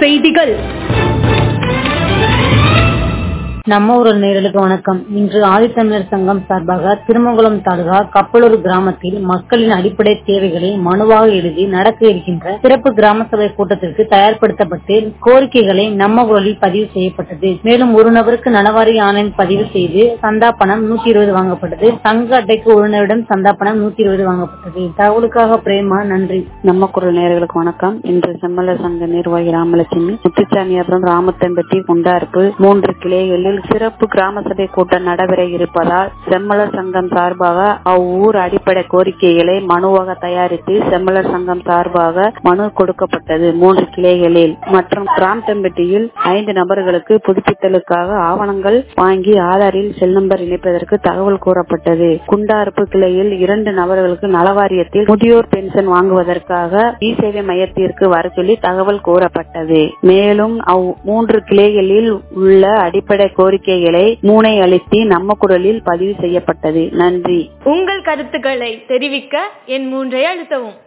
செய்திகள் நம்ம ஊரல் நேயர்களுக்கு வணக்கம் இன்று ஆதித்தமிழர் சங்கம் சார்பாக திருமங்கலம் தாலுகா கப்பலூர் கிராமத்தில் மக்களின் அடிப்படை தேவைகளை மனுவாக எழுதி நடக்க இருக்கின்ற சிறப்பு கிராம சபை கூட்டத்திற்கு தயார்படுத்தப்பட்டு கோரிக்கைகளை நம்ம குரலில் பதிவு செய்யப்பட்டது மேலும் ஒரு நபருக்கு நலவாரி ஆன்லைன் பதிவு செய்து சந்தா பணம் நூத்தி இருபது வாங்கப்பட்டது சங்க அட்டைக்கு உறுப்பினரிடம் சந்தா பணம் நூத்தி இருபது வாங்கப்பட்டது தகவலுக்காக பிரேமா நன்றி நம்ம குரல் நேயர்களுக்கு வணக்கம் இன்று செம்மலர் சங்க நிர்வாகி ராமலட்சுமி முத்துச்சாமியாபுரம் ராமத்தம்பட்டி குண்டார்ப்பு மூன்று கிளைகளில் சிறப்பு கிராம சபை கூட்டம் நடைபெற இருப்பதால் செம்மலர் சங்கம் சார்பாக அவ்வூர் அடிப்படை கோரிக்கைகளை மனுவாக தயாரித்து செம்மலர் சங்கம் சார்பாக மனு கொடுக்கப்பட்டது மூன்று கிளைகளில் மற்றும் ராமத்தம்பட்டியில் ஐந்து நபர்களுக்கு புதுப்பித்தலுக்காக ஆவணங்கள் வாங்கி ஆதாரில் செல் நம்பர் இணைப்பதற்கு தகவல் கூறப்பட்டது குண்டார்ப்பு கிளையில் இரண்டு நபர்களுக்கு நலவாரியத்தில் முதியோர் பென்ஷன் வாங்குவதற்காக இ சேவை மையத்திற்கு வர சொல்லி தகவல் கூறப்பட்டது மேலும் அவ் மூன்று கிளைகளில் உள்ள அடிப்படை கோரிக்கைகளை மூனை அளித்து நம்ம குரலில் பதிவு செய்யப்பட்டது நன்றி உங்கள் கருத்துக்களை தெரிவிக்க என் மூன்றை அழுத்தவும்